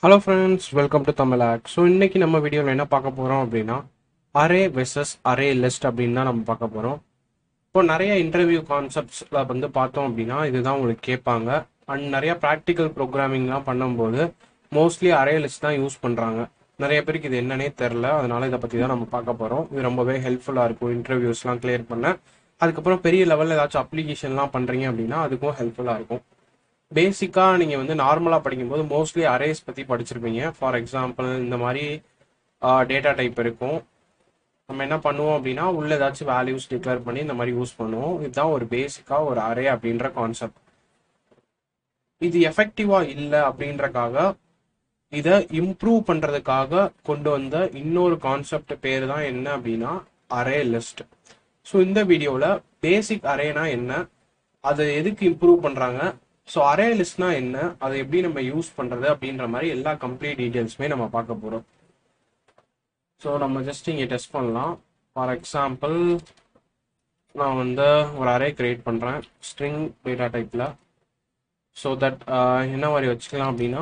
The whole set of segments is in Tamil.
ஹலோ ஃப்ரெண்ட்ஸ் வெல்கம் டு தமிழாக் ஸோ இன்னைக்கு நம்ம வீடியோவில் என்ன பார்க்க போகிறோம் அப்படின்னா அரே வெர்சஸ் அரே லிஸ்ட் அப்படின்னு தான் நம்ம பார்க்க போகிறோம் இப்போ நிறைய இன்டர்வியூ கான்செப்ட்ஸில் வந்து பார்த்தோம் அப்படின்னா இதுதான் உங்களுக்கு கேட்பாங்க அண்ட் நிறைய ப்ராக்டிக்கல் ப்ரோக்ராமிங்லாம் பண்ணும்போது மோஸ்ட்லி அரே லிஸ்ட் தான் யூஸ் பண்ணுறாங்க நிறைய பேருக்கு இது என்னன்னே தெரில அதனால இதை பற்றி தான் நம்ம பார்க்க போகிறோம் இது ரொம்பவே ஹெல்ப்ஃபுல்லாக இருக்கும் இன்டர்வியூஸ்லாம் கிளியர் பண்ண அதுக்கப்புறம் பெரிய லெவலில் ஏதாச்சும் அப்ளிகேஷன்லாம் பண்ணுறீங்க அப்படின்னா அதுக்கும் ஹெல்ப்ஃபுல்லாக இருக்கும் பேசிக்காக நீங்கள் வந்து நார்மலாக படிக்கும்போது மோஸ்ட்லி அரேஸ் பற்றி படிச்சிருப்பீங்க ஃபார் எக்ஸாம்பிள் இந்த மாதிரி டேட்டா டைப் இருக்கும் நம்ம என்ன பண்ணுவோம் அப்படின்னா உள்ள ஏதாச்சும் வேல்யூஸ் டிக்ளேர் பண்ணி இந்த மாதிரி யூஸ் பண்ணுவோம் இதுதான் ஒரு பேசிக்காக ஒரு அரே அப்படின்ற கான்செப்ட் இது எஃபெக்டிவாக இல்லை அப்படின்றக்காக இதை இம்ப்ரூவ் பண்ணுறதுக்காக கொண்டு வந்த இன்னொரு கான்செப்ட் பேர் தான் என்ன அப்படின்னா அரே லிஸ்ட் ஸோ இந்த வீடியோவில் பேசிக் அரேனா என்ன அதை எதுக்கு இம்ப்ரூவ் பண்ணுறாங்க ஸோ அரே லிஸ்ட்னா என்ன அதை எப்படி நம்ம யூஸ் பண்ணுறது அப்படின்ற மாதிரி எல்லா கம்ப்ளீட் டீட்டெயில்ஸுமே நம்ம பார்க்க போகிறோம் ஸோ நம்ம ஜஸ்ட் இங்கே டெஸ்ட் பண்ணலாம் ஃபார் எக்ஸாம்பிள் நான் வந்து ஒரு அரே கிரியேட் பண்ணுறேன் ஸ்ட்ரிங் டேட்டா டைப்பில் ஸோ தட் என்ன மாதிரி வச்சுக்கலாம் அப்படின்னா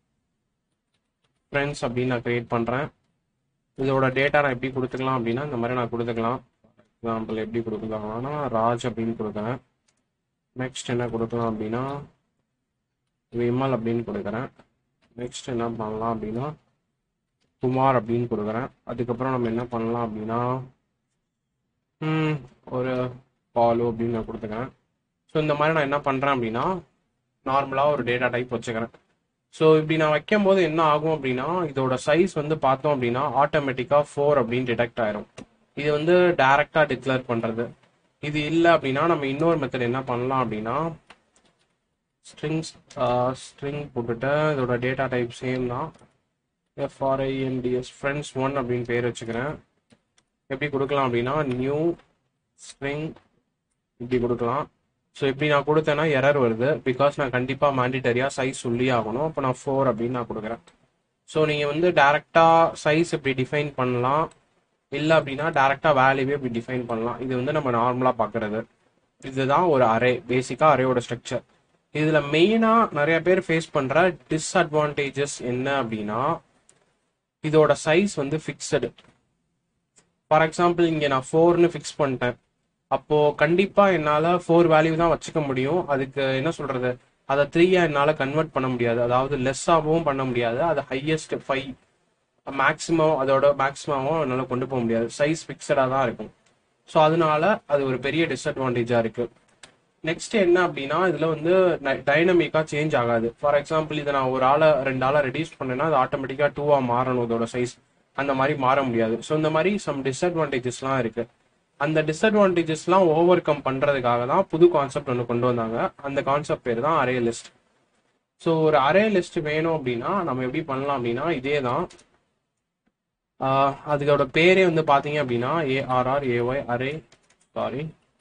ஃப்ரெண்ட்ஸ் அப்படின்னு நான் கிரியேட் பண்ணுறேன் இதோட டேட்டா நான் எப்படி கொடுத்துக்கலாம் அப்படின்னா இந்த மாதிரி நான் கொடுத்துக்கலாம் எக்ஸாம்பிள் எப்படி கொடுக்கலாம்னா ராஜ் அப்படின்னு கொடுக்குறேன் நெக்ஸ்ட் என்ன கொடுக்கலாம் அப்படின்னா விமல் அப்படின்னு கொடுக்குறேன் நெக்ஸ்ட் என்ன பண்ணலாம் அப்படின்னா குமார் அப்படின்னு கொடுக்குறேன் அதுக்கப்புறம் நம்ம என்ன பண்ணலாம் அப்படின்னா ம், ஒரு பாலு அப்படின்னு நான் கொடுத்துக்கிறேன் ஸோ இந்த மாதிரி நான் என்ன பண்ணுறேன் அப்படின்னா நார்மலாக ஒரு டேட்டா டைப் வச்சுக்கிறேன் ஸோ இப்படி நான் வைக்கும் போது என்ன ஆகும் அப்படின்னா இதோட சைஸ் வந்து பார்த்தோம் அப்படின்னா ஆட்டோமேட்டிக்காக ஃபோர் அப்படின்னு டிடெக்ட் ஆயிரும் இது வந்து டைரக்டாக டிக்ளேர் பண்ணுறது இது இல்லை அப்படின்னா நம்ம இன்னொரு மெத்தட் என்ன பண்ணலாம் அப்படின்னா ஸ்ட்ரிங்ஸ் ஸ்ட்ரிங் போட்டுட்டு இதோட டேட்டா டைப் சேம் தான் எஃப்ஆர்ஐஎன்டிஎஸ் ஃப்ரெண்ட்ஸ் ஒன் அப்படின்னு பேர் வச்சுக்கிறேன் எப்படி கொடுக்கலாம் அப்படின்னா நியூ ஸ்ட்ரிங் இப்படி கொடுக்கலாம் ஸோ இப்படி நான் கொடுத்தேன்னா எரர் வருது பிகாஸ் நான் கண்டிப்பாக மேண்டிட்டரியாக சைஸ் சொல்லி ஆகணும் அப்போ நான் ஃபோர் அப்படின்னு நான் கொடுக்குறேன் ஸோ நீங்கள் வந்து டேரெக்டாக சைஸ் இப்படி டிஃபைன் பண்ணலாம் இல்லை அப்படின்னா டேரெக்டாக வேல்யூவே இப்படி டிஃபைன் பண்ணலாம் இது வந்து நம்ம நார்மலாக பார்க்குறது இதுதான் ஒரு அரே பேசிக்காக அரேயோட ஸ்ட்ரக்சர் இதில் மெயினாக நிறைய பேர் ஃபேஸ் பண்ணுற டிஸ்அட்வான்டேஜஸ் என்ன அப்படின்னா இதோட சைஸ் வந்து ஃபிக்ஸடு ஃபார் எக்ஸாம்பிள் இங்கே நான் ஃபோர்னு ஃபிக்ஸ் பண்ணிட்டேன் அப்போ கண்டிப்பா என்னால ஃபோர் வேல்யூ தான் வச்சுக்க முடியும் அதுக்கு என்ன சொல்றது அதை த்ரீயா என்னால கன்வெர்ட் பண்ண முடியாது அதாவது லெஸ்ஸாகவும் பண்ண முடியாது அது ஹையஸ்ட் ஃபைவ் மேக்ஸிமம் அதோட மேக்ஸிமமும் என்னால் கொண்டு போக முடியாது சைஸ் ஃபிக்ஸடாக தான் இருக்கும் ஸோ அதனால அது ஒரு பெரிய டிஸ்அட்வான்டேஜாக இருக்கு நெக்ஸ்ட் என்ன அப்படின்னா இதில் வந்து டைனமிக்காக சேஞ்ச் ஆகாது ஃபார் எக்ஸாம்பிள் இதை நான் ஒரு ஆளை ரெண்டு ஆளை ரெடியூஸ் பண்ணேன்னா அது ஆட்டோமேட்டிக்காக டூவாக மாறணும் இதோட சைஸ் அந்த மாதிரி மாற முடியாது ஸோ இந்த மாதிரி சம் டிஸ்அட்வான்டேஜஸ்லாம் இருக்கு அந்த டிஸ்அட்வான்டேஜஸ்லாம் ஓவர் கம் பண்ணுறதுக்காக தான் புது கான்செப்ட் ஒன்று கொண்டு வந்தாங்க அந்த கான்செப்ட் பேர் தான் அரே லிஸ்ட் ஸோ ஒரு அரே லிஸ்ட் வேணும் அப்படின்னா நம்ம எப்படி பண்ணலாம் அப்படின்னா இதே தான் ஆஹ் அதுக்கோட பேரே வந்து பார்த்தீங்க அப்படின்னா ARR AY array sorry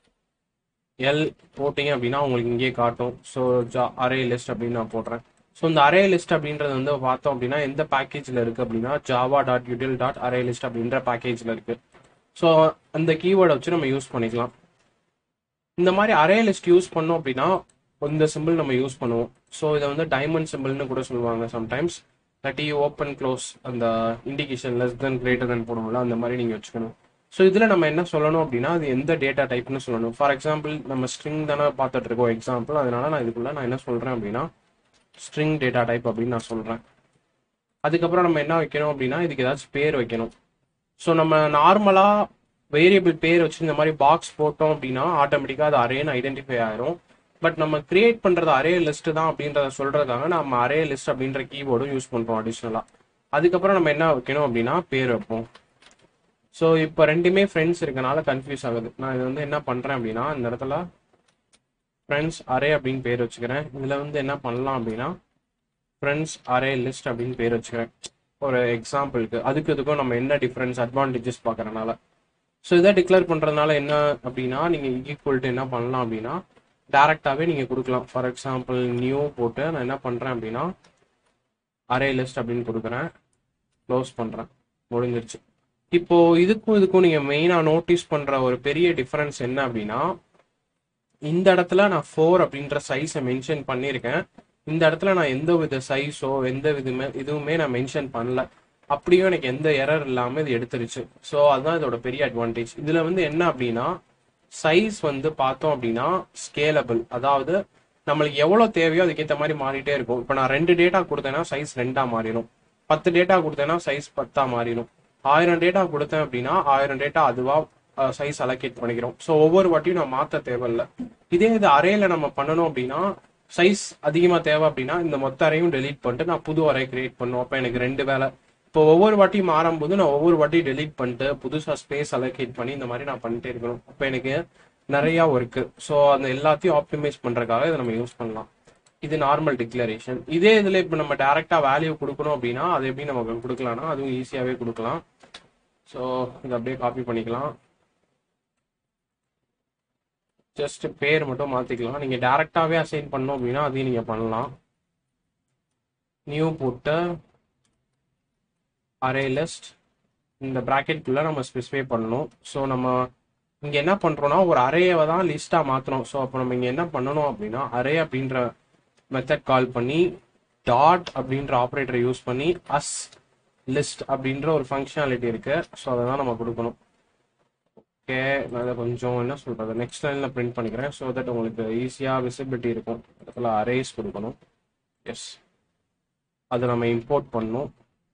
L போட்டிங்க அப்படின்னா உங்களுக்கு இங்கேயே காட்டும் ஸோ ஜா அரே லிஸ்ட் அப்படின்னு நான் போடுறேன் ஸோ இந்த அரே லிஸ்ட் அப்படின்றது வந்து பார்த்தோம் அப்படின்னா எந்த பேக்கேஜில் இருக்குது அப்படின்னா Java dot util dot array list அப்படின்ற பேக்கேஜில் இருக்குது ஸோ அந்த கீவேர்டை வச்சு நம்ம யூஸ் பண்ணிக்கலாம் இந்த மாதிரி அரே லிஸ்ட் யூஸ் பண்ணோம் அப்படின்னா இந்த சிம்பிள் நம்ம யூஸ் பண்ணுவோம் ஸோ இதை வந்து டைமண்ட் சிம்பிள்னு கூட சொல்லுவாங்க சம்டைம்ஸ் இல்லாட்டி ஓப்பன் க்ளோஸ் அந்த indication less than greater than போடுவோம்ல அந்த மாதிரி நீங்கள் வச்சுக்கணும் ஸோ இதில் நம்ம என்ன சொல்லணும் அப்படின்னா அது எந்த டேட்டா டைப்னு சொல்லணும் ஃபார் எக்ஸாம்பிள் நம்ம ஸ்ட்ரிங் தானே பார்த்துட்டு இருக்கோம் எக்ஸாம்பிள் அதனால நான் இதுக்குள்ள நான் என்ன சொல்கிறேன் அப்படின்னா ஸ்ட்ரிங் டேட்டா டைப் அப்படின்னு நான் சொல்கிறேன் அதுக்கப்புறம் நம்ம என்ன வைக்கணும் அப்படின்னா இதுக்கு ஏதாச்சும் பேர் வைக்கணும் ஸோ நம்ம நார்மலாக வேரியபிள் பேர் வச்சு இந்த மாதிரி பாக்ஸ் போட்டோம் அப்படின்னா ஆட்டோமேட்டிக்காக அது அரேன்னு ஐடென்டிஃபை ஆயிரும் பட் நம்ம கிரியேட் பண்ணுறது அரே லிஸ்ட் தான் அப்படின்றத சொல்றதுக்காக நம்ம அரே லிஸ்ட் அப்படின்ற கீபோர்டும் யூஸ் பண்ணுறோம் அடிஷ்னலாக அதுக்கப்புறம் நம்ம என்ன வைக்கணும் அப்படின்னா பேர் வைப்போம் ஸோ இப்போ ரெண்டுமே ஃப்ரெண்ட்ஸ் இருக்கனால கன்ஃபியூஸ் ஆகுது நான் இது வந்து என்ன பண்ணுறேன் அப்படின்னா இந்த இடத்துல ஃப்ரெண்ட்ஸ் அரே அப்படின்னு பேர் வச்சுக்கிறேன் இதில் வந்து என்ன பண்ணலாம் அப்படின்னா ஃப்ரெண்ட்ஸ் அரே லிஸ்ட் அப்படின்னு பேர் வச்சுக்கிறேன் ஒரு எக்ஸாம்பிளுக்கு அதுக்கு இதுக்கும் நம்ம என்ன டிஃப்ரென்ஸ் அட்வான்டேஜஸ் பார்க்கறனால ஸோ இதை டிக்ளேர் பண்ணுறதுனால என்ன அப்படின்னா நீங்கள் ஈக்குவல்ட்டு என்ன பண்ணலாம் அப்படின்னா டேரெக்டாகவே நீங்கள் கொடுக்கலாம் ஃபார் எக்ஸாம்பிள் நியூ போட்டு நான் என்ன பண்ணுறேன் அப்படின்னா அரே லிஸ்ட் அப்படின்னு கொடுக்குறேன் க்ளோஸ் பண்ணுறேன் முடிஞ்சிருச்சு இப்போ இதுக்கும் இதுக்கும் நீங்கள் மெயினாக நோட்டீஸ் பண்ணுற ஒரு பெரிய டிஃபரன்ஸ் என்ன அப்படின்னா இந்த இடத்துல நான் ஃபோர் அப்படின்ற சைஸை மென்ஷன் பண்ணியிருக்கேன் இந்த இடத்துல நான் எந்த வித சைஸோ எந்த விதமே இதுவுமே நான் மென்ஷன் பண்ணல அப்படியும் எனக்கு எந்த எரர் இல்லாமல் இது எடுத்துருச்சு ஸோ அதுதான் இதோட பெரிய அட்வான்டேஜ் இதில் வந்து என்ன அப்படின்னா சைஸ் வந்து பார்த்தோம் அப்படின்னா ஸ்கேலபிள் அதாவது நம்மளுக்கு எவ்வளோ தேவையோ அதுக்கேற்ற மாதிரி மாறிட்டே இருக்கும் இப்போ நான் ரெண்டு டேட்டா கொடுத்தேன்னா சைஸ் ரெண்டாக மாறிடும் பத்து டேட்டா கொடுத்தேன்னா சைஸ் பத்தா மாறிடும் ஆயிரம் டேட்டா கொடுத்தேன் அப்படின்னா ஆயிரம் டேட்டா அதுவா சைஸ் அலோகேட் பண்ணிக்கிறோம் ஸோ ஒவ்வொரு வாட்டியும் நான் மாற்ற தேவையில்ல இதே இது அரேல நம்ம பண்ணணும் அப்படின்னா சைஸ் அதிகமாக தேவை அப்படின்னா இந்த மொத்த அறையும் டெலீட் பண்ணிட்டு நான் புது அறை கிரியேட் பண்ணும் அப்போ எனக்கு ரெண்டு வேலை இப்போ ஒவ்வொரு வாட்டியும் மாறும்போது நான் ஒவ்வொரு வாட்டியும் டெலீட் பண்ணிட்டு புதுசாக ஸ்பேஸ் அலோகேட் பண்ணி இந்த மாதிரி நான் பண்ணிட்டே இருக்கணும் அப்போ எனக்கு நிறையா ஒர்க்கு ஸோ அந்த எல்லாத்தையும் ஆப்டிமைஸ் பண்ணுறதுக்காக இதை நம்ம யூஸ் பண்ணலாம் இது நார்மல் டிக்ளரேஷன் இதே இதில் இப்போ நம்ம டேரெக்டாக வேல்யூ கொடுக்கணும் அப்படின்னா அது எப்படி நமக்கு கொடுக்கலாம்னா அதுவும் ஈஸியாகவே கொடுக்கலாம் ஸோ இதை அப்படியே காப்பி பண்ணிக்கலாம் ஜஸ்ட் பேர் மட்டும் மாற்றிக்கலாம் நீங்கள் டேரெக்டாகவே அசைன் பண்ணோம் அப்படின்னா அதையும் நீங்கள் பண்ணலாம் நியூ போட்டு அரே லிஸ்ட் இந்த ப்ராக்கெட்குள்ளே நம்ம ஸ்பெசிஃபை பண்ணணும் ஸோ நம்ம இங்கே என்ன பண்ணுறோம்னா ஒரு அரேவை தான் லிஸ்ட்டாக மாற்றணும் ஸோ அப்போ நம்ம இங்கே என்ன பண்ணணும் அப்படின்னா அரே அப்படின்ற மெத்தட் கால் பண்ணி டாட் அப்படின்ற ஆப்ரேட்டரை யூஸ் பண்ணி அஸ் லிஸ்ட் அப்படின்ற ஒரு ஃபங்க்ஷனாலிட்டி இருக்கு ஸோ அதை தான் நம்ம கொடுக்கணும் ஓகே நான் இதை கொஞ்சம் என்ன சொல்கிறது நெக்ஸ்ட் லைனில் பிரிண்ட் பண்ணிக்கிறேன் ஸோ தட் உங்களுக்கு ஈஸியாக விசிபிலிட்டி இருக்கும் இடத்துல அரேஸ் கொடுக்கணும் எஸ் அதை நம்ம இம்போர்ட் பண்ணணும்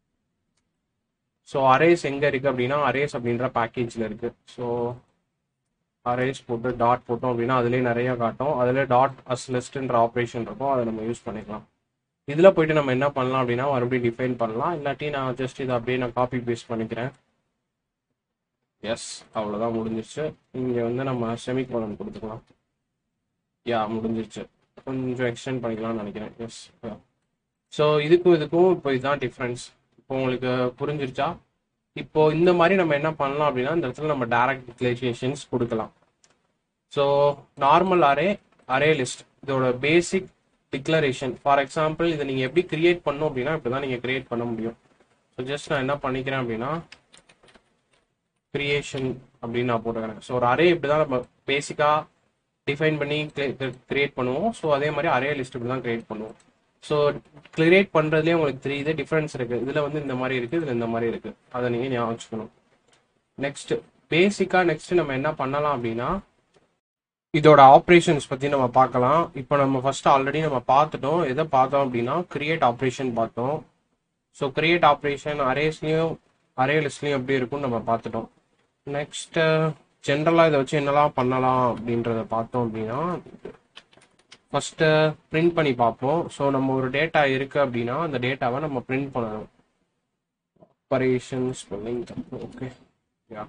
ஸோ அரேஸ் எங்கே இருக்குது அப்படின்னா அரேஸ் அப்படின்ற பேக்கேஜில் இருக்குது ஸோ அரேஸ் போட்டு டாட் போட்டோம் அப்படின்னா அதுலேயே நிறைய காட்டும் அதில் டாட் அஸ் லிஸ்ட்ன்ற ஆப்ரேஷன் இருக்கும் அதை நம்ம யூஸ் பண்ணிக்கலாம் இதில் போயிட்டு நம்ம என்ன பண்ணலாம் அப்படின்னா மறுபடியும் டிஃபைன் பண்ணலாம் இல்லாட்டி நான் ஜஸ்ட் இதை அப்படியே நான் காப்பி பேஸ்ட் பண்ணிக்கிறேன் எஸ் அவ்வளோதான் முடிஞ்சிருச்சு இங்கே வந்து நம்ம செமிகோலன் கொடுத்துக்கலாம் யா முடிஞ்சிருச்சு கொஞ்சம் எக்ஸ்டெண்ட் பண்ணிக்கலாம்னு நினைக்கிறேன் எஸ் ஸோ இதுக்கும் இதுக்கும் இப்போ இதுதான் டிஃப்ரென்ஸ் இப்போ உங்களுக்கு புரிஞ்சிருச்சா இப்போ இந்த மாதிரி நம்ம என்ன பண்ணலாம் அப்படின்னா இந்த இடத்துல நம்ம டைரக்ட் டிக்ளரேஷன்ஸ் கொடுக்கலாம் so normal array array list இதோட பேசிக் டிக்ளரேஷன் ஃபார் எக்ஸாம்பிள் இதை நீங்கள் எப்படி கிரியேட் பண்ணும் அப்படின்னா இப்படி தான் நீங்கள் கிரியேட் பண்ண முடியும் ஸோ ஜஸ்ட் நான் என்ன பண்ணிக்கிறேன் அப்படின்னா கிரியேஷன் அப்படின்னு நான் போட்டுக்கிறேன் ஸோ ஒரு அரே இப்படி தான் நம்ம பேசிக்காக டிஃபைன் பண்ணி கிரியேட் பண்ணுவோம் ஸோ அதே மாதிரி அரே லிஸ்ட் இப்படி தான் கிரியேட் பண்ணுவோம் ஸோ கிரியேட் பண்ணுறதுலேயே உங்களுக்கு தெரியுது டிஃப்ரென்ஸ் இருக்குது இதில் வந்து இந்த மாதிரி இருக்குது இதில் இந்த மாதிரி இருக்குது அதை நீங்கள் ஞாபகம் வச்சுக்கணும் நெக்ஸ்ட் பேசிக்காக நெக்ஸ்ட் நம்ம என்ன பண்ணலாம் அப்படின்னா இதோட ஆப்ரேஷன்ஸ் பற்றி நம்ம பார்க்கலாம் இப்போ நம்ம ஃபர்ஸ்ட் ஆல்ரெடி நம்ம பார்த்துட்டோம் எதை பார்த்தோம் அப்படின்னா கிரியேட் ஆப்ரேஷன் பார்த்தோம் ஸோ கிரியேட் ஆப்ரேஷன் அரேஸ்லேயும் அரே லிஸ்ட்லேயும் எப்படி இருக்கும்னு நம்ம பார்த்துட்டோம் நெக்ஸ்ட் ஜென்ரலாக இதை வச்சு என்னெல்லாம் பண்ணலாம் அப்படின்றத பார்த்தோம் அப்படின்னா ஃபஸ்ட்டு பிரிண்ட் பண்ணி பார்ப்போம் ஸோ நம்ம ஒரு டேட்டா இருக்கு அப்படின்னா அந்த டேட்டாவை நம்ம பிரிண்ட் பண்ணணும் ஆப்பரேஷன் ஸ்பெல்லிங் ஓகே யா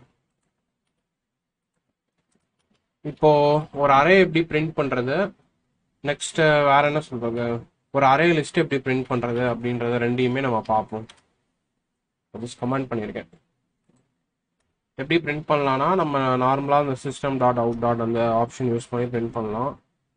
இப்போ ஒரு அரே எப்படி பிரிண்ட் பண்றது நெக்ஸ்ட் வேற என்ன சொல்றது ஒரு அரே லிஸ்ட் எப்படி பிரிண்ட் பண்றது அப்படின்றத ரெண்டையுமே நம்ம பார்ப்போம் ஜஸ்ட் கமெண்ட் பண்ணியிருக்கேன் எப்படி பிரிண்ட் பண்ணலாம்னா நம்ம நார்மலாக அந்த சிஸ்டம் டாட் அவுட் டாட் அந்த ஆப்ஷன் யூஸ் பண்ணி பிரிண்ட் பண்ணலாம்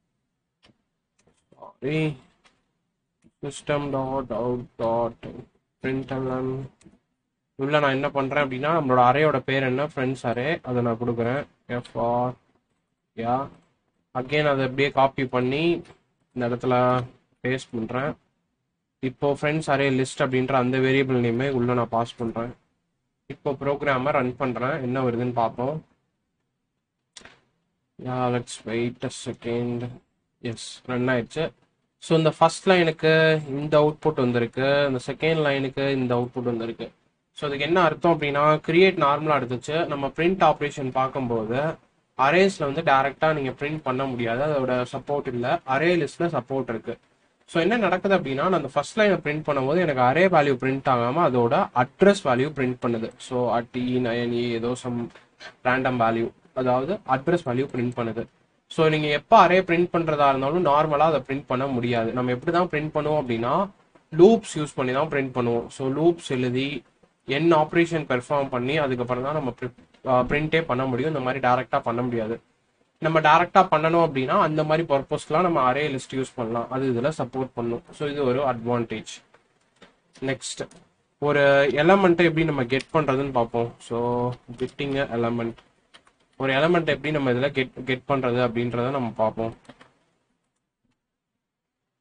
sorry system dot out dot println உள்ள நான் என்ன பண்ணுறேன் அப்படின்னா நம்மளோட அரேயோட பேர் என்ன ஃப்ரெண்ட்ஸ் அரே அதை நான் கொடுக்குறேன் எஃப்ஆர் யா அகெயின் அதை அப்படியே காப்பி பண்ணி இந்த இடத்துல பேஸ்ட் பண்ணுறேன் இப்போ ஃப்ரெண்ட்ஸ் அரே லிஸ்ட் அப்படின்ற அந்த வேரியபிள் நேமே உள்ள நான் பாஸ் பண்ணுறேன் இப்போ ப்ரோக்ராமை ரன் பண்ணுறேன் என்ன வருதுன்னு பார்ப்போம் yeah let's wait a second yes run ஆயிடுச்சு ஸோ இந்த ஃபர்ஸ்ட் லைனுக்கு இந்த அவுட்புட் வந்திருக்கு இந்த செகண்ட் லைனுக்கு இந்த அவுட்புட் வந்திருக்கு ஸோ அதுக்கு என்ன அர்த்தம் அப்படின்னா கிரியேட் நார்மலாக எடுத்துச்சு நம்ம பிரிண்ட் ஆப்ரேஷன் பார்க்கும்போது அரேஸில் வந்து டேரெக்டாக நீங்கள் பிரிண்ட் பண்ண முடியாது அதோட சப்போர்ட் இல்லை அரே லிஸ்ட்டில் சப்போர்ட் இருக்குது ஸோ என்ன நடக்குது அப்படின்னா நான் அந்த ஃபர்ஸ்ட் லைனை பிரிண்ட் பண்ணும்போது எனக்கு அரே வேல்யூ பிரிண்ட் ஆகாமல் அதோட அட்ரஸ் வேல்யூ பிரிண்ட் பண்ணுது so at E nine E ஏதோ சம் ரேண்டம் வேல்யூ அதாவது அட்ரஸ் வேல்யூ பிரிண்ட் பண்ணுது ஸோ நீங்கள் எப்போ அரே பிரிண்ட் பண்ணுறதா இருந்தாலும் நார்மலாக அதை பிரிண்ட் பண்ண முடியாது நம்ம எப்படி தான் பிரிண்ட் பண்ணுவோம் அப்படின்னா லூப்ஸ் யூஸ் பண்ணி தான் பிரிண்ட் பண்ணுவோம் ஸோ லூப்ஸ் எழுதி என் ஆப்ரேஷன் பெர்ஃபார்ம் பண்ணி அதுக்கப்புறம் தான் நம்ம பிரிண்டே பண்ண முடியும் இந்த மாதிரி டேரெக்டாக பண்ண முடியாது நம்ம டேரெக்டாக பண்ணணும் அப்படின்னா அந்த மாதிரி பர்பஸ்க்குலாம் நம்ம அரே லிஸ்ட் யூஸ் பண்ணலாம் அது இதில் சப்போர்ட் பண்ணும் ஸோ இது ஒரு அட்வான்டேஜ் நெக்ஸ்ட் ஒரு எலமெண்ட்டை எப்படி நம்ம கெட் பண்ணுறதுன்னு பார்ப்போம் ஸோ கெட்டிங் எலமெண்ட் ஒரு எலமெண்ட் எப்படி நம்ம இதில் கெட் கெட் பண்ணுறது அப்படின்றத நம்ம பார்ப்போம்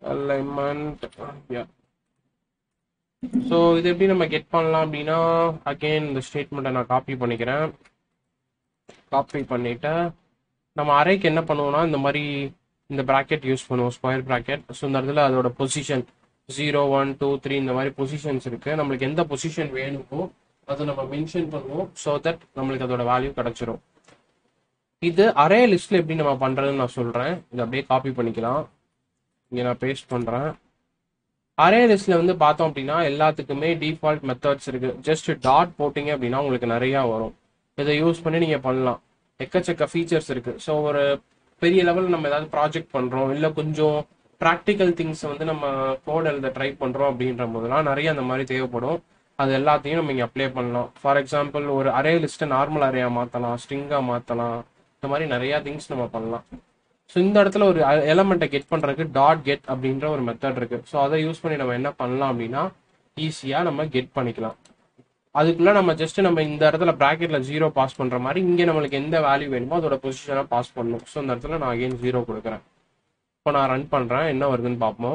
alignment yeah ஸோ இது எப்படி நம்ம கெட் பண்ணலாம் அப்படின்னா அகைன் இந்த ஸ்டேட்மெண்ட்டை நான் காப்பி பண்ணிக்கிறேன் காப்பி பண்ணிட்டு நம்ம அரைக்கு என்ன பண்ணுவோம்னா இந்த மாதிரி இந்த ப்ராக்கெட் யூஸ் பண்ணுவோம் ஸ்கொயர் ப்ராக்கெட் ஸோ இந்த இடத்துல அதோட position zero one two three இந்த மாதிரி பொசிஷன்ஸ் இருக்கு நம்மளுக்கு எந்த பொசிஷன் வேணுமோ அதை நம்ம மென்ஷன் பண்ணுவோம் ஸோ தட் நம்மளுக்கு அதோட வேல்யூ கிடைச்சிரும் இது அரே லிஸ்ட்ல எப்படி நம்ம பண்றதுன்னு நான் சொல்றேன் இதை அப்படியே காப்பி பண்ணிக்கலாம் இங்க நான் பேஸ்ட் பண்றேன் அரே லிஸ்ட்ல வந்து பார்த்தோம் அப்படின்னா எல்லாத்துக்குமே டிஃபால்ட் மெத்தட்ஸ் இருக்கு ஜஸ்ட் டாட் போட்டிங்க அப்படின்னா உங்களுக்கு நிறைய வரும் இதை யூஸ் பண்ணி நீங்க பண்ணலாம் எக்கச்சக்க ஃபீச்சர்ஸ் இருக்கு ஸோ ஒரு பெரிய லெவலில் நம்ம ஏதாவது ப்ராஜெக்ட் பண்றோம் இல்லை கொஞ்சம் ப்ராக்டிக்கல் திங்ஸ் வந்து நம்ம கோட் எழுத ட்ரை பண்றோம் அப்படின்ற போதெல்லாம் நிறைய அந்த மாதிரி தேவைப்படும் அது எல்லாத்தையும் நம்ம இங்கே அப்ளை பண்ணலாம் ஃபார் எக்ஸாம்பிள் ஒரு அரே லிஸ்ட்டை நார்மல் அரேயா மாற்றலாம் ஸ்ட்ரிங்காக மாற்றலாம் இந்த மாதிரி நிறைய திங்ஸ் நம்ம பண்ணலாம் ஸோ இந்த இடத்துல ஒரு எலமெண்ட்டை கெட் பண்ணுறதுக்கு டாட் கெட் அப்படின்ற ஒரு மெத்தட் இருக்கு ஸோ அதை யூஸ் பண்ணி நம்ம என்ன பண்ணலாம் அப்படின்னா ஈஸியாக நம்ம கெட் பண்ணிக்கலாம் அதுக்குள்ள நம்ம ஜஸ்ட் நம்ம இந்த இடத்துல ப்ராக்கெட்ல ஜீரோ பாஸ் பண்ற மாதிரி இங்கே நம்மளுக்கு எந்த வேல்யூ வேணுமோ அதோட பொசிஷனை பாஸ் பண்ணணும் ஸோ இந்த இடத்துல நான் அகைன் ஜீரோ கொடுக்குறேன் இப்போ நான் ரன் பண்றேன் என்ன வருதுன்னு பார்ப்போம்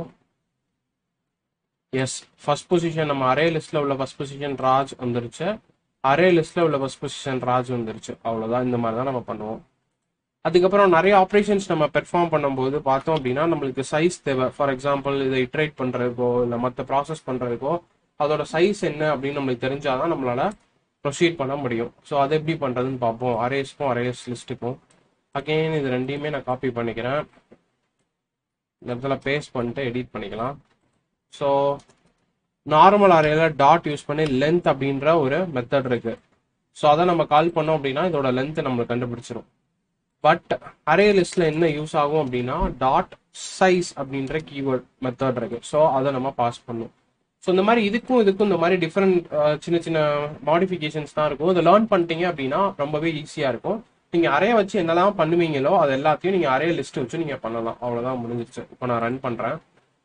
எஸ் ஃபர்ஸ்ட் பொசிஷன் நம்ம அரே லிஸ்ட்ல உள்ள ஃபர்ஸ்ட் பொசிஷன் ராஜ் வந்துருச்சு அரே லிஸ்ட்ல உள்ள ஃபர்ஸ்ட் பொசிஷன் ராஜ் வந்துருச்சு அவ்வளவுதான் இந்த மாதிரி தான் நம்ம பண்ணுவோம் அதுக்கப்புறம் நிறைய ஆப்ரேஷன்ஸ் நம்ம பெர்ஃபார்ம் பண்ணும்போது பார்த்தோம் அப்படின்னா நம்மளுக்கு சைஸ் தேவை ஃபார் எக்ஸாம்பிள் இதை இட்ரேட் பண்றதுக்கோ இல்லை மற்ற ப்ராசஸ் பண்றதுக்கோ அதோட சைஸ் என்ன அப்படின்னு நம்மளுக்கு தெரிஞ்சாதான் நம்மளால ப்ரொசீட் பண்ண முடியும் ஸோ அதை எப்படி பண்றதுன்னு பார்ப்போம் அரேஸ்க்கும் அரேஸ் லிஸ்ட்டுக்கும் அகைன் இது ரெண்டையுமே நான் காப்பி பண்ணிக்கிறேன் இந்த இடத்துல பேஸ்ட் பண்ணிட்டு எடிட் பண்ணிக்கலாம் ஸோ நார்மல் அரேல டாட் யூஸ் பண்ணி லென்த் அப்படின்ற ஒரு மெத்தட் இருக்கு ஸோ அதை நம்ம கால் பண்ணோம் அப்படின்னா இதோட லென்த் நம்மளுக்கு கண்டுபிடிச்சிரும் பட் அரே லிஸ்ட்ல என்ன யூஸ் ஆகும் அப்படின்னா டாட் சைஸ் அப்படின்ற கீவேர்ட் மெத்தட் இருக்கு ஸோ அதை நம்ம பாஸ் பண்ணும் ஸோ இந்த மாதிரி இதுக்கும் இதுக்கும் இந்த மாதிரி டிஃப்ரெண்ட் சின்ன சின்ன மாடிஃபிகேஷன்ஸ் தான் இருக்கும் இதை லேர்ன் பண்ணிட்டீங்க அப்படின்னா ரொம்பவே ஈஸியாக இருக்கும் நீங்கள் அரே வச்சு என்னெல்லாம் பண்ணுவீங்களோ அது எல்லாத்தையும் நீங்கள் அரே லிஸ்ட் வச்சு நீங்கள் பண்ணலாம் அவ்வளோதான் முடிஞ்சிச்சு இப்போ நான் ரன் பண்ணுறேன்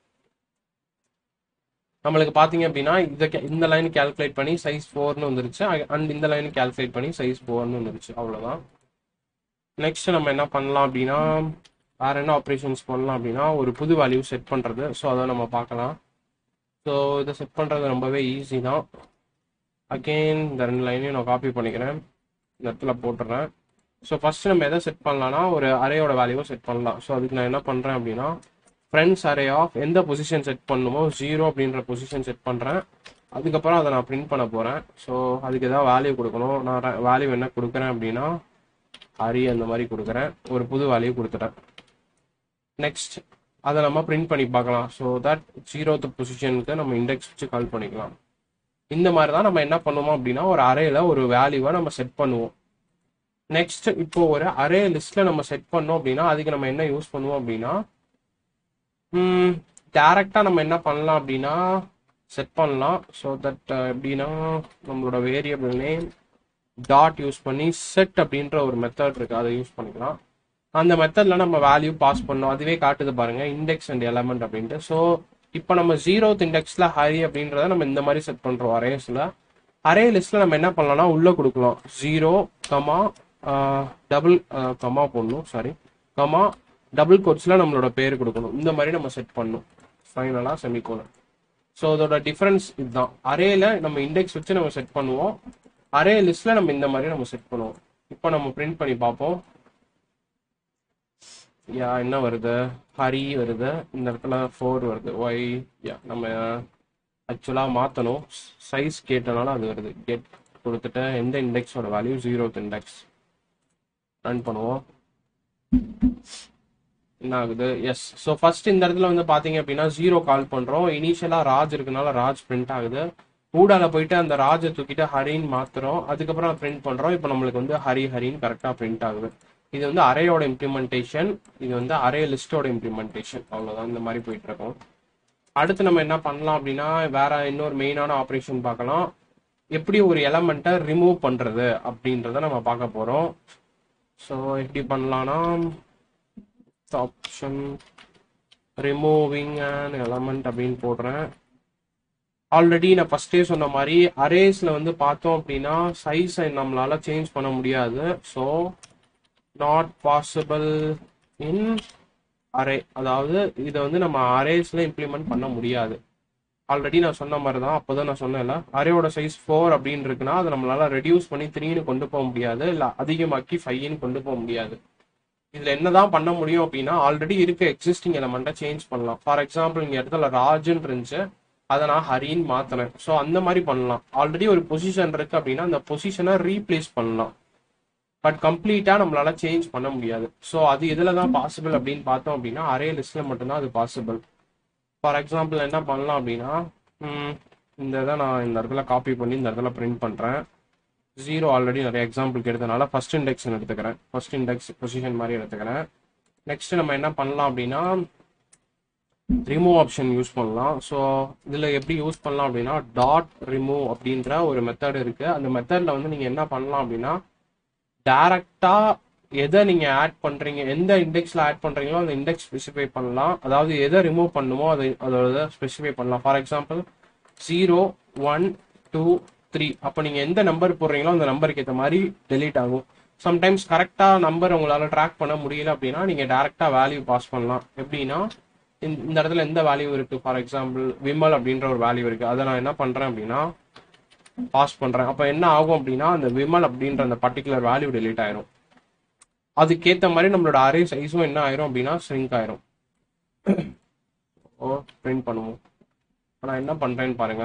நம்மளுக்கு பார்த்தீங்க அப்படின்னா இந்த ca- இந்த லைன் கால்குலேட் பண்ணி சைஸ் ஃபோர்னு வந்துருச்சு அண்ட் இந்த லைன் கால்குலேட் பண்ணி சைஸ் ஃபோர்னு வந்துருச்சு அவ்வளோதான் நெக்ஸ்ட் நம்ம என்ன பண்ணலாம் அப்படின்னா வேற என்ன ஆப்ரேஷன்ஸ் பண்ணலாம் அப்படின்னா ஒரு புது வேல்யூ செட் பண்ணுறது ஸோ அதை நம்ம பார்க்கலாம் ஸோ இதை செட் பண்ணுறது ரொம்பவே ஈஸி தான் அகெயின் இந்த ரெண்டு லைனையும் நான் காப்பி பண்ணிக்கிறேன் இந்த இடத்துல போட்டுறேன் ஸோ ஃபர்ஸ்ட் நம்ம எதை செட் பண்ணலாம்னா ஒரு அரேயோட வேல்யூவை செட் பண்ணலாம் ஸோ அதுக்கு நான் என்ன பண்ணுறேன் அப்படின்னா ஃப்ரெண்ட்ஸ் அரே ஆஃப் எந்த பொசிஷன் செட் பண்ணுமோ ஜீரோ அப்படின்ற பொசிஷன் செட் பண்ணுறேன் அதுக்கப்புறம் அதை நான் பிரிண்ட் பண்ண போகிறேன் ஸோ அதுக்கு ஏதாவது வேல்யூ கொடுக்கணும் நான் வேல்யூ என்ன கொடுக்குறேன் அப்படின்னா ஹரி அந்த மாதிரி கொடுக்குறேன் ஒரு புது வேல்யூ கொடுத்துட்டேன் நெக்ஸ்ட் அதை நம்ம பிரிண்ட் பண்ணி பார்க்கலாம் ஸோ தட் ஜீரோத்து பொசிஷனுக்கு நம்ம இண்டெக்ஸ் வச்சு கால் பண்ணிக்கலாம் இந்த மாதிரி தான் நம்ம என்ன பண்ணுவோம் அப்படின்னா ஒரு அரேல ஒரு வேல்யூவை நம்ம செட் பண்ணுவோம் நெக்ஸ்ட் இப்போ ஒரு அரே லிஸ்ட்ல நம்ம செட் பண்ணோம் அப்படின்னா அதுக்கு நம்ம என்ன யூஸ் பண்ணுவோம் அப்படின்னா டேரக்டா நம்ம என்ன பண்ணலாம் அப்படின்னா செட் பண்ணலாம் ஸோ தட் எப்படின்னா நம்மளோட வேரியபிள் நேம் டாட் யூஸ் பண்ணி செட் அப்படின்ற ஒரு மெத்தட் இருக்கு அதை யூஸ் பண்ணிக்கலாம் அந்த மெத்தட்ல நம்ம வேல்யூ பாஸ் பண்ணோம் அதுவே காட்டுது பாருங்க இண்டெக்ஸ் அண்ட் எலமெண்ட் அப்படின்ட்டு ஸோ இப்போ நம்ம ஜீரோத் இண்டெக்ஸ்ல ஹரி அப்படின்றத நம்ம இந்த மாதிரி செட் பண்றோம் அரேஸ்ல அரே லிஸ்ட்ல நம்ம என்ன பண்ணலாம்னா உள்ள கொடுக்கலாம் ஜீரோ கமா டபுள் கமா போடணும் சாரி கமா டபுள் கோட்ஸ்ல நம்மளோட பேர் கொடுக்கணும் இந்த மாதிரி நம்ம செட் பண்ணணும் ஃபைனலா செமிகோலன் ஸோ அதோட டிஃபரன்ஸ் இதுதான் அரேல நம்ம இண்டெக்ஸ் வச்சு நம்ம செட் பண்ணுவோம் அரே லிஸ்ட்ல நம்ம இந்த மாதிரி நம்ம செட் பண்ணுவோம் இப்போ நம்ம பிரிண்ட் பண்ணி பார்ப்போம் யா என்ன வருது ஹரி வருது இந்த இடத்துல ஃபோர் வருது ஒய் யா நம்ம ஆக்சுவலாக மாற்றணும் சைஸ் கேட்டனால அது வருது கெட் கொடுத்துட்டு எந்த இண்டெக்ஸோட வேல்யூ ஜீரோத் இண்டெக்ஸ் ரன் பண்ணுவோம் என்ன ஆகுது எஸ் ஸோ ஃபர்ஸ்ட் இந்த இடத்துல வந்து பார்த்தீங்க அப்படின்னா ஜீரோ கால் பண்ணுறோம் இனிஷியலாக ராஜ் இருக்கனால ராஜ் பிரிண்ட் ஆகுது ஊடால போயிட்டு அந்த ராஜை தூக்கிட்டு ஹரின்னு மாத்துறோம் அதுக்கப்புறம் பிரிண்ட் பண்றோம் இப்போ நம்மளுக்கு வந்து ஹரி ஹரின்னு கரெக்டாக பிரிண்ட் ஆகுது இது வந்து அரேயோட இம்ப்ளிமெண்டேஷன் இது வந்து அரே லிஸ்டோட இம்ப்ளிமெண்டேஷன் அவ்வளோதான் இந்த மாதிரி போயிட்டு இருக்கோம் அடுத்து நம்ம என்ன பண்ணலாம் அப்படின்னா வேற இன்னொரு மெயினான ஆப்ரேஷன் பார்க்கலாம் எப்படி ஒரு எலமெண்ட்டை ரிமூவ் பண்றது அப்படின்றத நம்ம பார்க்க போறோம் ஸோ எப்படி பண்ணலாம்னா ஆப்ஷன் ரிமூவிங் அண்ட் எலமெண்ட் அப்படின்னு போடுறேன் ஆல்ரெடி நான் ஃபர்ஸ்டே சொன்ன மாதிரி அரேஸ்ல வந்து பார்த்தோம் அப்படின்னா சைஸை நம்மளால சேஞ்ச் பண்ண முடியாது so not possible in array அதாவது இதை வந்து நம்ம அரேஸ்ல இம்ப்ளிமெண்ட் பண்ண முடியாது ஆல்ரெடி நான் சொன்ன மாதிரி தான் அப்போதான் நான் சொன்னேன்ல அரேயோட சைஸ் ஃபோர் அப்படின்னு இருக்குன்னா அதை நம்மளால ரெடியூஸ் பண்ணி த்ரீன்னு கொண்டு போக முடியாது இல்லை அதிகமாக்கி ஃபைவ்னு கொண்டு போக முடியாது இதுல என்னதான் பண்ண முடியும் அப்படின்னா ஆல்ரெடி இருக்க எக்ஸிஸ்டிங் எலமெண்ட்டை சேஞ்ச் பண்ணலாம் ஃபார் எக்ஸாம்பிள் இங்க இடத்துல ராஜுன்னு இருந்துச்சு அதை நான் ஹரின்னு மாத்தினேன் ஸோ அந்த மாதிரி பண்ணலாம் ஆல்ரெடி ஒரு பொசிஷன் இருக்கு அப்படின்னா அந்த பொசிஷனை ரீப்ளேஸ் பண்ணலாம் பட் கம்ப்ளீட்டா நம்மளால சேஞ்ச் பண்ண முடியாது ஸோ அது எதுல தான் பாசிபிள் அப்படின்னு பார்த்தோம் அப்படின்னா அரே லிஸ்ட்ல மட்டும்தான் அது பாசிபிள் ஃபார் எக்ஸாம்பிள் என்ன பண்ணலாம் அப்படின்னா ம், இந்த இதை நான் இந்த இடத்துல காப்பி பண்ணி இந்த இடத்துல பிரிண்ட் பண்றேன் ஜீரோ ஆல்ரெடி நிறைய எக்ஸாம்பிளுக்கு எடுத்தனால ஃபர்ஸ்ட் இண்டெக்ஸ் எடுத்துக்கிறேன் ஃபர்ஸ்ட் இண்டெக்ஸ் பொசிஷன் மாதிரி எடுத்துக்கிறேன் நெக்ஸ்ட் நம்ம என்ன பண்ணலாம் அப்படின்னா ரிமூவ் ஆப்ஷன் யூஸ் பண்ணலாம் ஸோ இதில் எப்படி யூஸ் பண்ணலாம் அப்படின்னா டாட் ரிமூவ் அப்படின்ற ஒரு மெத்தட் இருக்கு அந்த மெத்தடில் வந்து நீங்கள் என்ன பண்ணலாம் அப்படின்னா டைரக்டா எதை நீங்க ஆட் பண்றீங்க எந்த இண்டெக்ஸ்ல ஆட் பண்றீங்களோ அந்த இண்டெக்ஸ் ஸ்பெசிஃபை பண்ணலாம் அதாவது எதை ரிமூவ் பண்ணுமோ அதை அதோட ஸ்பெசிஃபை பண்ணலாம் for example zero one two three அப்போ நீங்க எந்த நம்பர் போடுறீங்களோ அந்த நம்பருக்கு ஏற்ற மாதிரி டெலீட் ஆகும் சம்டைம்ஸ் கரெக்டா நம்பர் உங்களால ட்ராக் பண்ண முடியல அப்படின்னா நீங்க டைரக்டா வேல்யூ பாஸ் பண்ணலாம் எப்படின்னா இந்த இந்த இடத்துல எந்த வேல்யூ இருக்கு ஃபார் எக்ஸாம்பிள் விமல் அப்படின்ற ஒரு வேல்யூ இருக்கு அதை நான் என்ன பண்றேன் அப்படின்னா பாஸ் பண்றேன் அப்ப என்ன ஆகும் அப்படின்னா அந்த விமல் அப்படின்ற அந்த பர்டிகுலர் வேல்யூ டெலீட் ஆயிரும் அதுக்கேத்த மாதிரி நம்மளோட அரே சைஸும் என்ன ஆயிரும் அப்படின்னா ஸ்ரிங்க் ஆயிரும் ஓ பிரிண்ட் பண்ணுவோம் இப்ப நான் என்ன பண்றேன்னு பாருங்க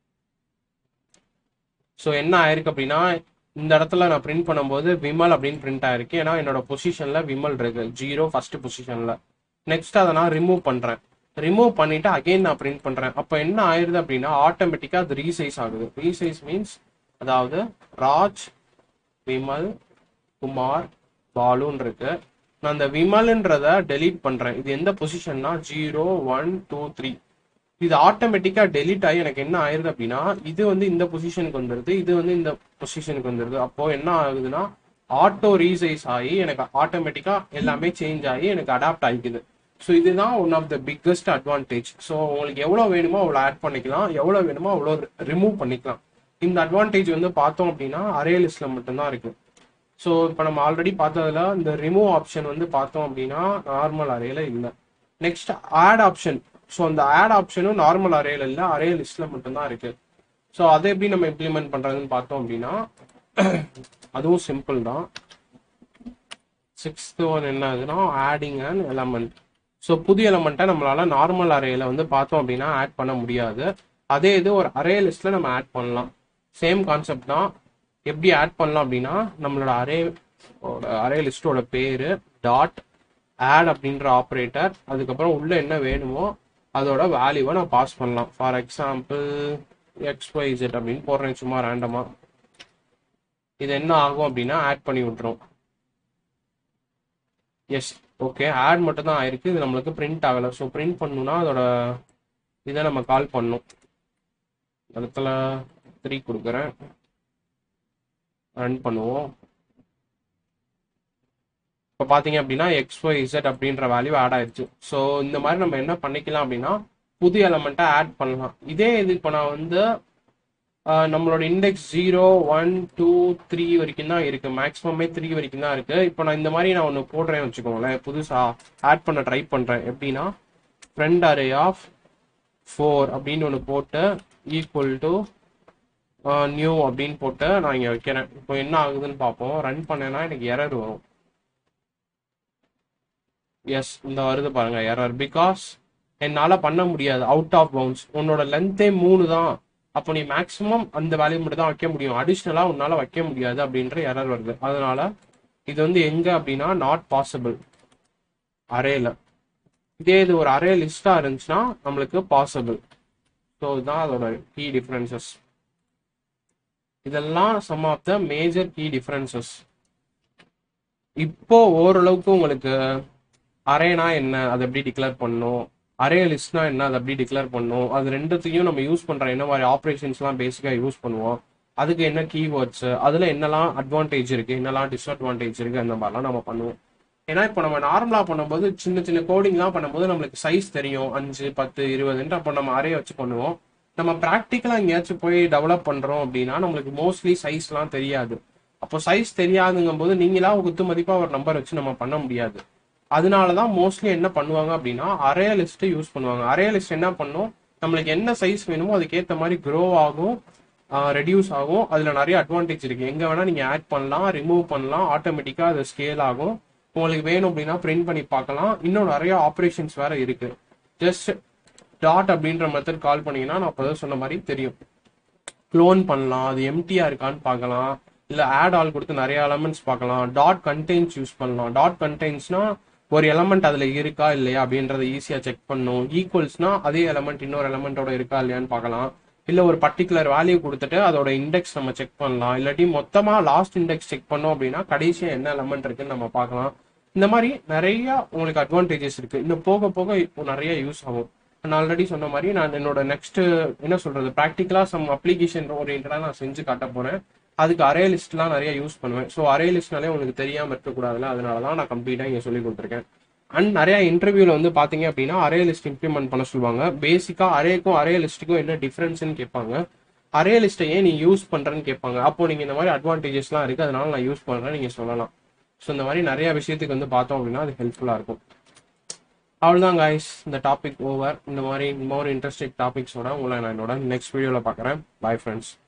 ஸோ என்ன ஆயிருக்கு அப்படின்னா இந்த இடத்துல நான் பிரிண்ட் பண்ணும்போது விமல் அப்படின்னு பிரிண்ட் ஆயிருக்கு ஏன்னா என்னோட பொசிஷன்ல விமல் இருக்கு ஜீரோ ஃபர்ஸ்ட் பொசிஷன்ல நெக்ஸ்ட் அதை நான் ரிமூவ் பண்றேன் ரிமூவ் பண்ணிட்டு அகைன் நான் பிரிண்ட் பண்றேன் அப்போ என்ன ஆயிருது அப்படின்னா ஆட்டோமேட்டிக்கா அது ரீசைஸ் ஆகுது ரீசைஸ் மீன்ஸ் அதாவது ராஜ் விமல் குமார் பாலுன்னு இருக்கு நான் அந்த விமல்ன்றத டெலீட் பண்றேன் இது எந்த பொசிஷன்னா ஜீரோ ஒன் டூ த்ரீ இது ஆட்டோமேட்டிக்கா டெலீட் ஆகி எனக்கு என்ன ஆயிருது அப்படின்னா இது வந்து இந்த பொசிஷனுக்கு வந்துருது இது வந்து இந்த பொசிஷனுக்கு வந்துருது அப்போ என்ன ஆகுதுன்னா ஆட்டோ ரீசைஸ் ஆகி எனக்கு ஆட்டோமேட்டிக்கா எல்லாமே சேஞ்ச் ஆகி எனக்கு அடாப்ட் ஆகிக்குது ஸோ இதுதான் one of the biggest advantage so உங்களுக்கு எவ்வளோ வேணுமோ அவ்வளோ ஆட் பண்ணிக்கலாம் எவ்வளோ வேணுமோ அவ்வளோ ரிமூவ் பண்ணிக்கலாம் இந்த அட்வான்டேஜ் வந்து பார்த்தோம் அப்படின்னா அரே லிஸ்ட்ல மட்டும்தான் இருக்கு ஸோ இப்போ நம்ம ஆல்ரெடி பார்த்ததுல இந்த ரிமூவ் ஆப்ஷன் வந்து பார்த்தோம் அப்படின்னா நார்மல் அரேல இல்லை நெக்ஸ்ட் ஆட் ஆப்ஷன் ஸோ அந்த ஆட் ஆப்ஷனும் நார்மல் அரேல இல்லை அரே லிஸ்ட்ல மட்டும்தான் இருக்கு ஸோ அதை எப்படி நம்ம இம்ப்ளிமெண்ட் பண்றதுன்னு பார்த்தோம் அப்படின்னா அதுவும் சிம்பிள் தான் சிக்ஸ்த் ஒன் என்ன ஆகுதுன்னா ஆடிங் அண்ட் எலமெண்ட் ஸோ புது எலமெண்ட்டை நம்மளால நார்மல் அரேல வந்து பார்த்தோம் அப்படின்னா ஆட் பண்ண முடியாது அதே இது ஒரு அரே லிஸ்ட்ல நம்ம ஆட் பண்ணலாம் சேம் கான்செப்ட் தான் எப்படி ஆட் பண்ணலாம் அப்படின்னா நம்மளோட அரே அரே லிஸ்டோட பேரு டாட் ஆட் அப்படின்ற ஆப்ரேட்டர் அதுக்கப்புறம் உள்ள என்ன வேணுமோ அதோட வேல்யூவை நான் பாஸ் பண்ணலாம் for example X Y Z அப்படின்னு போடுறேன் சும்மா ரேண்டமா இது என்ன ஆகும் அப்படின்னா ஆட் பண்ணி விட்டுரும் எஸ் ஓகே ஆட் மட்டும் தான் ஆயிருக்கு இது நம்மளுக்கு பிரிண்ட் ஆகலை ஸோ பிரிண்ட் பண்ணணும்னா அதோட இதை நம்ம கால் பண்ணணும் இடத்துல த்ரீ கொடுக்குறேன் ரன் பண்ணுவோம் இப்போ பார்த்தீங்க அப்படின்னா எக்ஸ் ஒய் இசட் அப்படின்ற வேல்யூ ஆட் ஆயிடுச்சு ஸோ இந்த மாதிரி நம்ம என்ன பண்ணிக்கலாம் அப்படின்னா புது எலமெண்ட்டை ஆட் பண்ணலாம் இதே இது இப்போ நான் வந்து ஆஹ், நம்மளோட index zero one two three வரைக்கும் தான் இருக்கு மேக்ஸிமமே த்ரீ வரைக்கும் தான் இருக்கு இப்போ நான் இந்த மாதிரி நான் ஒன்று போடுறேன்னு வச்சுக்கோங்களேன் புதுசா ஆட் பண்ண ட்ரை பண்றேன் எப்படின்னா ஃப்ரெண்ட் அரே ஆஃப் ஃபோர் அப்படின்னு ஒன்று போட்டு ஈக்குவல் டு நியூ அப்படின்னு போட்டு நான் இங்கே வைக்கிறேன் இப்போ என்ன ஆகுதுன்னு பார்ப்போம் ரன் பண்ணேன்னா எனக்கு எரர் வரும் எஸ் இந்த வருது பாருங்க எரர் பிகாஸ் என்னால பண்ண முடியாது அவுட் ஆஃப் பவுன்ஸ் உன்னோட லென்த்தே மூணு தான் அப்போ நீ மேக்ஸிமம் அந்த வேல்யூ மட்டும் தான் வைக்க முடியும் அடிஷ்னலா உன்னால வைக்க முடியாது அப்படின்ற எரர் வருது அதனால இது வந்து எங்க அப்படின்னா நாட் பாசிபிள் அரேல இதே இது ஒரு அரே லிஸ்டா இருந்துச்சுன்னா நம்மளுக்கு பாசிபிள் ஸோ இதுதான் அதோட கீ டிஃபரன்சஸ் இதெல்லாம் some of the major key differences இப்போ ஓரளவுக்கு உங்களுக்கு அரேனா என்ன அதை எப்படி டிக்ளேர் பண்ணணும் அரே லிஸ்ட்னா என்ன அதை எப்படி டிக்ளேர் பண்ணணும் அது ரெண்டுத்தையும் நம்ம யூஸ் பண்ற என்ன மாதிரி ஆப்ரேஷன்ஸ்லாம் பேசிக்கா யூஸ் பண்ணுவோம் அதுக்கு என்ன கீவேர்ட்ஸ் அதுல என்னெல்லாம் அட்வான்டேஜ் இருக்கு என்னெல்லாம் டிஸ்அட்வான்டேஜ் இருக்கு அந்த மாதிரிலாம் நம்ம பண்ணுவோம் ஏன்னா இப்போ நம்ம நார்மலா பண்ணும்போது சின்ன சின்ன கோடிங்லாம் பண்ணும்போது நம்மளுக்கு சைஸ் தெரியும் அஞ்சு பத்து இருபதுன்ட்டு அப்போ நம்ம அரே வச்சு பண்ணுவோம் நம்ம ப்ராக்டிக்கலா எங்கேயாச்சும் போய் டெவலப் பண்றோம் அப்படின்னா நம்மளுக்கு மோஸ்ட்லி சைஸ்லாம் தெரியாது அப்போ சைஸ் தெரியாதுங்கும் போது நீங்களா குத்து மதிப்பா ஒரு நம்பர் வச்சு நம்ம பண்ண முடியாது அதனால தான் மோஸ்ட்லி என்ன பண்ணுவாங்க அப்படின்னா அரே லிஸ்ட்டை யூஸ் பண்ணுவாங்க அரே லிஸ்ட் என்ன பண்ணும் நம்மளுக்கு என்ன சைஸ் வேணுமோ அதுக்கேற்ற மாதிரி க்ரோ ஆகும் ரெடியூஸ் ஆகும் அதில் நிறைய அட்வான்டேஜ் இருக்கு எங்கே வேணால் நீங்கள் ஆட் பண்ணலாம் ரிமூவ் பண்ணலாம் ஆட்டோமேட்டிக்காக அது ஸ்கேல் ஆகும் உங்களுக்கு வேணும் அப்படின்னா பிரிண்ட் பண்ணி பார்க்கலாம் இன்னும் நிறைய ஆப்ரேஷன்ஸ் வேற இருக்கு ஜஸ்ட் டாட் அப்படின்ற மெத்தட் கால் பண்ணீங்கன்னா நான் அப்போ சொன்ன மாதிரி தெரியும் க்ளோன் பண்ணலாம் அது எம்டியா இருக்கான்னு பார்க்கலாம் இல்ல ஆட் ஆல் கொடுத்து நிறைய எலமெண்ட்ஸ் பார்க்கலாம் டாட் கண்டெய்ன்ஸ் யூஸ் பண்ணலாம் டாட் கண்டெய்ன்ஸ்னா ஒரு எலமெண்ட் அதுல இருக்கா இல்லையா அப்படின்றத ஈஸியா செக் பண்ணும் ஈக்குவல்ஸ்னா அதே எலமெண்ட் இன்னொரு எலமெண்டோட இருக்கா இல்லையான்னு பார்க்கலாம் இல்ல ஒரு பர்டிகுலர் வேல்யூ கொடுத்துட்டு அதோட இண்டெக்ஸ் நம்ம செக் பண்ணலாம் இல்லாட்டி மொத்தமா லாஸ்ட் இண்டெக்ஸ் செக் பண்ணோம் அப்படின்னா கடைசியா என்ன எலமெண்ட் இருக்குன்னு நம்ம பார்க்கலாம் இந்த மாதிரி நிறைய உங்களுக்கு அட்வான்டேஜஸ் இருக்கு இன்னும் போக போக இப்போ நிறைய யூஸ் ஆகும் நான் ஆல்ரெடி சொன்ன மாதிரி நான் என்னோட நெக்ஸ்ட் என்ன சொல்றது ப்ராக்டிக்கலா சம் அப்ளிகேஷன் ஓரியன்டா நான் செஞ்சு காட்ட போறேன் அதுக்கு அரே லிஸ்ட்லாம் நிறைய யூஸ் பண்ணுவேன் ஸோ அரே லிஸ்ட்னாலே உங்களுக்கு தெரியாம இருக்கக்கூடாதுல அதனால தான் நான் கம்ப்ளீட்டா இங்க சொல்லி கொடுத்துருக்கேன் அண்ட் நிறைய இன்டர்வியூல வந்து பாத்தீங்க அப்படின்னா அரே லிஸ்ட் இம்ப்ளிமெண்ட் பண்ண சொல்லுவாங்க பேசிக்கா அரேக்கும் அரே லிஸ்ட்டுக்கும் என்ன டிஃபரன்ஸ்னு கேட்பாங்க அரே லிஸ்ட்டை ஏன் நீ யூஸ் பண்றேன்னு கேட்பாங்க அப்போ நீங்க இந்த மாதிரி அட்வான்டேஜஸ்லாம் இருக்கு அதனால நான் யூஸ் பண்றேன் நீங்க சொல்லலாம் ஸோ இந்த மாதிரி நிறைய விஷயத்துக்கு வந்து பார்த்தோம் அப்படின்னா அது ஹெல்ப்ஃபுல்லா இருக்கும் அவ்வளோதான் guys இந்த டாபிக் ஓவர் இந்த மாதிரி மோர் இன்ட்ரெஸ்டிங் டாபிக்ஸோட உங்களை நான் என்னோட நெக்ஸ்ட் வீடியோவில் பார்க்குறேன் பை ஃப்ரெண்ட்ஸ்